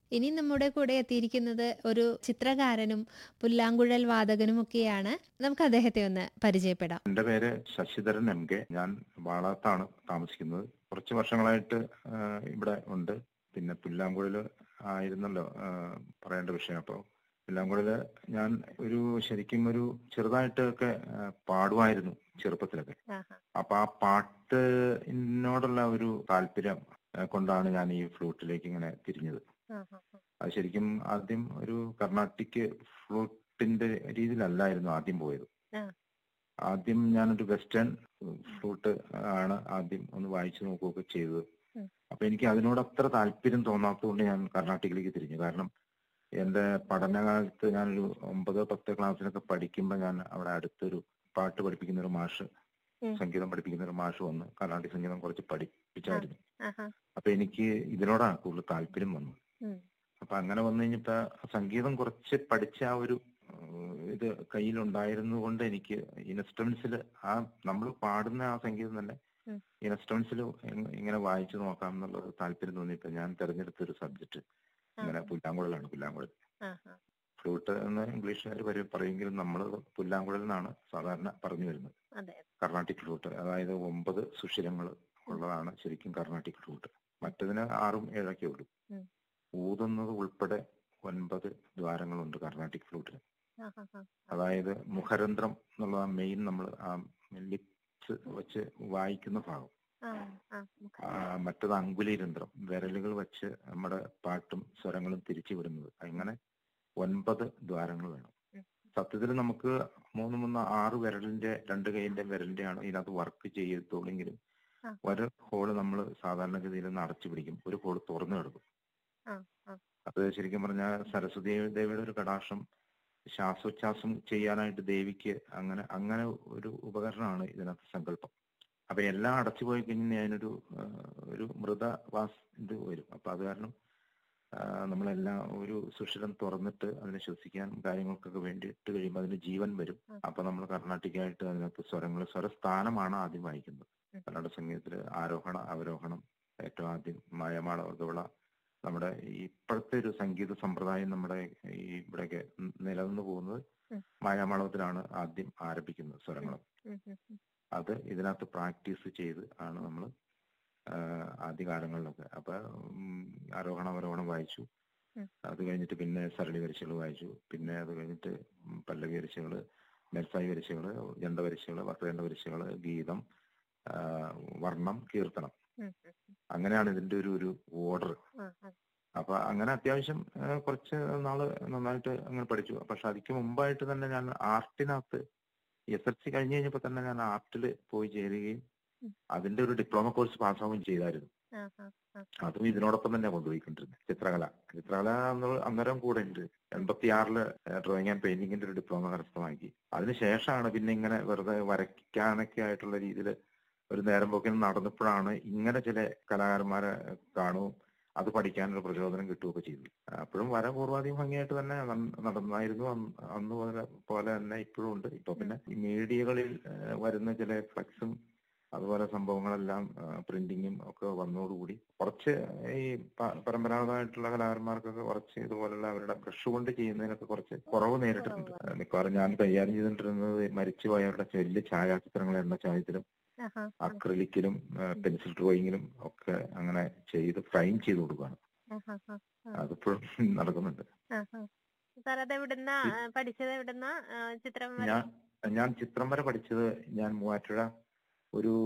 ഇനി നമ്മുടെ കൂടെ എത്തിയിരിക്കുന്നത് ഒരു ചിത്രകാരനും പുല്ലാങ്കുഴൽ വാദകനുമൊക്കെയാണ് നമുക്ക് അദ്ദേഹത്തെ ഒന്ന് പരിചയപ്പെടാം എന്റെ പേര് ശശിധരൻ എം കെ ഞാൻ വാളാത്താണ് താമസിക്കുന്നത് കുറച്ച് വർഷങ്ങളായിട്ട് ആ, ഇവിടെ ഉണ്ട് പിന്നെ പുല്ലാങ്കുഴല് ആയിരുന്നല്ലോ ആ, പറയേണ്ട വിഷയം അപ്പോൾ പുല്ലാങ്കുഴല് ഞാൻ ഒരു ശരിക്കും ഒരു ചെറുതായിട്ടൊക്കെ ആ, പാടുമായിരുന്നു ചെറുപ്പത്തിലൊക്കെ അപ്പൊ ആ പാട്ടിനോടുള്ള ഒരു താല്പര്യം ആ, കൊണ്ടാണ് ഞാൻ ഈ ഫ്ലൂട്ടിലേക്ക് ഇങ്ങനെ തിരിഞ്ഞത് അത് ശരിക്കും ആദ്യം ഒരു കർണാട്ടിക് ഫ്ലൂട്ടിന്റെ രീതിയിലല്ലായിരുന്നു ആദ്യം പോയത് ആ. ആദ്യം ഞാനൊരു വെസ്റ്റേൺ ഫ്ലൂട്ട് ആണ് ആദ്യം ഒന്ന് വായിച്ചു നോക്കുകയൊക്കെ ചെയ്തത് ഉം. അപ്പൊ എനിക്ക് അതിനോട് അത്ര താല്പര്യം തോന്നാത്തതുകൊണ്ട് ഞാൻ കർണാട്ടിക്കിലേക്ക് തിരിഞ്ഞു കാരണം എന്റെ പഠനകാലത്ത് ഞാനൊരു ഒമ്പത് പത്ത് ക്ലാസ്സിലൊക്കെ പഠിക്കുമ്പോൾ ഞാൻ അവിടെ അടുത്തൊരു പാട്ട് പഠിപ്പിക്കുന്ന ഒരു മാഷ് ഉം. സംഗീതം പഠിപ്പിക്കുന്ന ഒരു മാഷ് വന്ന് കർണാട്ടിക് സംഗീതം കുറച്ച് പഠിപ്പിച്ചായിരുന്നു അപ്പൊ എനിക്ക് ഇതിനോടാണ് കൂടുതൽ താല്പര്യം വന്നത് അപ്പൊ അങ്ങനെ വന്നു കഴിഞ്ഞപ്പോ സംഗീതം കുറച്ച് പഠിച്ച ആ ഒരു ഏഹ്, ഇത് കയ്യിലുണ്ടായിരുന്നത് കൊണ്ട് എനിക്ക് ഇൻസ്ട്രുമെന്റ്സിൽ ആ നമ്മൾ പാടുന്ന ആ സംഗീതം തന്നെ ഉം. ഇൻസ്ട്രുമെന്റ്സിൽ ഇങ്ങനെ വായിച്ചു നോക്കാം എന്നുള്ള ഒരു താല്പര്യം തോന്നിയപ്പോ ഞാൻ തെരഞ്ഞെടുത്ത ഒരു സബ്ജക്ട് ഇങ്ങനെ പുല്ലാങ്കുഴലാണ് പുല്ലാങ്കുഴൽ ഫ്ലൂട്ട് എന്ന് ഇംഗ്ലീഷുകാർ പറയുമെങ്കിലും നമ്മൾ പുല്ലാങ്കുഴൽ എന്നാണ് സാധാരണ പറഞ്ഞു വരുന്നത് അതെ കർണാട്ടിക് ഫ്ലൂട്ട് അതായത് ഒമ്പത് സുഷിരങ്ങൾ ഉള്ളതാണ് ശരിക്കും കർണാട്ടിക് ഫ്ലൂട്ട് മറ്റതിന് ആറും ഏഴൊക്കെ ഉള്ളൂ ഉം. ഊതുന്നത് ഉൾപ്പെടെ ഒൻപത് ദ്വാരങ്ങളുണ്ട് കർണാട്ടിക് ഫ്ലൂട്ടിന് അതായത് മുഖരന്ധ്രം എന്നുള്ള മെയിൻ നമ്മൾ ആ ലിപ്സ് വെച്ച് വായിക്കുന്ന ഭാഗം ആ, മറ്റത് അങ്കുലീരന്ധ്രം വിരലുകൾ വെച്ച് നമ്മുടെ പാട്ടും സ്വരങ്ങളും തിരിച്ചു വിടുന്നത് അങ്ങനെ ഒൻപത് ദ്വാരങ്ങൾ വേണം ഉം. സത്യത്തിൽ നമുക്ക് മൂന്ന് മൂന്ന് ആറ് വിരലിന്റെ രണ്ട് കൈയിന്റെ വിരലിന്റെ ആണ് ഇതിനകത്ത് വർക്ക് ചെയ്യത്തുള്ളെങ്കിലും ആ. ഒരു ഹോള് നമ്മൾ സാധാരണഗതിയിൽ ഒന്ന് അടച്ചു പിടിക്കും ഒരു ഹോള് തുറന്നു കിടക്കും ആ, ആ. അത് ശരിക്കും പറഞ്ഞാൽ സരസ്വതി ദേവിയുടെ ഒരു കടാക്ഷം ശ്വാസോച്ഛ്വാസം ചെയ്യാനായിട്ട് ദേവിക്ക് അങ്ങനെ അങ്ങനെ ഒരു ഉപകരണമാണ് ഇതിനകത്ത് സങ്കല്പം അപ്പൊ എല്ലാം അടച്ചു പോയി കഴിഞ്ഞാൽ അതിനൊരു ആ, ഒരു മൃത വാസ് ഇത് വരും അപ്പൊ അത് കാരണം ആ, നമ്മളെല്ലാം ഒരു സുഷിരം തുറന്നിട്ട് അതിനെ ശ്വസിക്കാൻ കാര്യങ്ങൾക്കൊക്കെ വേണ്ടിയിട്ട് കഴിയുമ്പോൾ അതിന് ജീവൻ വരും ഉം. അപ്പൊ നമ്മൾ കർണാട്ടിക്കായിട്ട് അതിനകത്ത് സ്വരങ്ങൾ സ്വരസ്ഥാനമാണ് ആദ്യം വായിക്കുന്നത് ഉം. കർണാടക സംഗീതത്തില് ആരോഹണ അവരോഹണം ഏറ്റവും ആദ്യം മായമാള ഗവള നമ്മുടെ ഈ ഇപ്പോഴത്തെ ഒരു സംഗീത സമ്പ്രദായം നമ്മുടെ ഈ ഇവിടെയൊക്കെ നിലനിന്ന് പോകുന്നത് ഉം. മായാമാളവത്തിലാണ് ആദ്യം ആരംഭിക്കുന്നത് സ്വരങ്ങളും ഉം, ഉം, ഉം. അത് ഇതിനകത്ത് പ്രാക്ടീസ് ചെയ്ത് ആണ് നമ്മൾ ആദ്യകാലങ്ങളിലൊക്കെ അപ്പൊ ഉം, ആരോഹണം അവരോഹണം വായിച്ചു ഉം. അത് കഴിഞ്ഞിട്ട് പിന്നെ സരളി വരിശകൾ വായിച്ചു പിന്നെ അത് കഴിഞ്ഞിട്ട് ഉം, പല്ലവി വരിശകള് മെൽസായി വരിശകള് ജണ്ട വരിശകള് വക്രേണ്ട വരിശകള് ഗീതം ആ, വർണ്ണം കീർത്തനം ഉം, ഉം, ഉം. അങ്ങനെയാണ് ഇതിന്റെ ഒരു ഒരു ഓർഡർ ആ, ആ. അപ്പൊ അങ്ങനെ അത്യാവശ്യം ആ, കുറച്ച് നാള് നന്നായിട്ട് അങ്ങനെ പഠിച്ചു പക്ഷെ അതിക്ക് മുമ്പായിട്ട് തന്നെ ഞാൻ ആർട്ടിനകത്ത് എസ് എൽ സി കഴിഞ്ഞ് കഴിഞ്ഞപ്പോ തന്നെ ഞാൻ ആർട്ടിൽ പോയി ചേരുകയും ഉം. അതിന്റെ ഒരു ഡിപ്ലോമ കോഴ്സ് പാസ്സാവുകയും ചെയ്തായിരുന്നു ആ, ആ, ആ. അതും ഇതിനോടൊപ്പം തന്നെ കൊണ്ടുപോയിക്കൊണ്ടിരുന്നത് ചിത്രകല ചിത്രകല അന്ന് അന്നേരം കൂടെ ഉണ്ട് എൺപത്തി ആറില് ഡ്രോയിങ് ആൻഡ് പെയിന്റിങ്ങിന്റെ ഒരു ഡിപ്ലോമ കരസ്ഥമാക്കി അതിനുശേഷമാണ് പിന്നെ ഇങ്ങനെ വെറുതെ വരയ്ക്കാനൊക്കെ ആയിട്ടുള്ള രീതിയിൽ ഒരു നേരം പോക്കിന് നടന്നപ്പോഴാണ് ഇങ്ങനെ ചില കലാകാരന്മാരെ കാണുകയും അത് പഠിക്കാനൊരു പ്രചോദനം കിട്ടുകയൊക്കെ ചെയ്തു അപ്പോഴും വര പൂർവാധികം ഭംഗിയായിട്ട് തന്നെ നന്ന- നടന്നായിരുന്നു അന്ന് അന്ന് പോലെ പോലെ തന്നെ ഇപ്പോഴും ഉണ്ട് ഇപ്പൊ പിന്നെ ഈ മീഡിയകളിൽ ഏഹ്, വരുന്ന ചില ഫ്ലക്സും അതുപോലെ സംഭവങ്ങളെല്ലാം പ്രിന്റിങ്ങും ഒക്കെ വന്നതോടുകൂടി കുറച്ച് ഈ പ- പരമ്പരാഗതമായിട്ടുള്ള കലാകാരന്മാർക്കൊക്കെ കുറച്ച് ഇതുപോലുള്ള അവരുടെ ബ്രഷ് കൊണ്ട് ചെയ്യുന്നതിനൊക്കെ കുറച്ച് കുറവ് നേരിട്ടിട്ടുണ്ട് ഏഹ്, മിക്കവാറും ഞാൻ കൈകാര്യം ചെയ്തിട്ടിരുന്നത് മരിച്ചുപോയവരുടെ വലിയ ഛായാചിത്രങ്ങൾ എന്ന ചായത്തിലും ആഹാ, അക്രലിക്കിലും പെൻസിൽ ഡ്രോയിങ്ങിലും ഒക്കെ അങ്ങനെ ചെയ്ത് ഫ്രെയിം ചെയ്ത് കൊടുക്കുകയാണ് ആഹാ, ആ, ആ. അതിപ്പോഴും നടക്കുന്നുണ്ട് ആഹാ. സാർ അത് എവിടുന്ന പഠിച്ചത് എവിടുന്ന ചിത്രം വര ഞാൻ ഞാൻ ചിത്രം വരെ പഠിച്ചത് ഞാൻ മൂവാറ്റുപുഴ ഒരു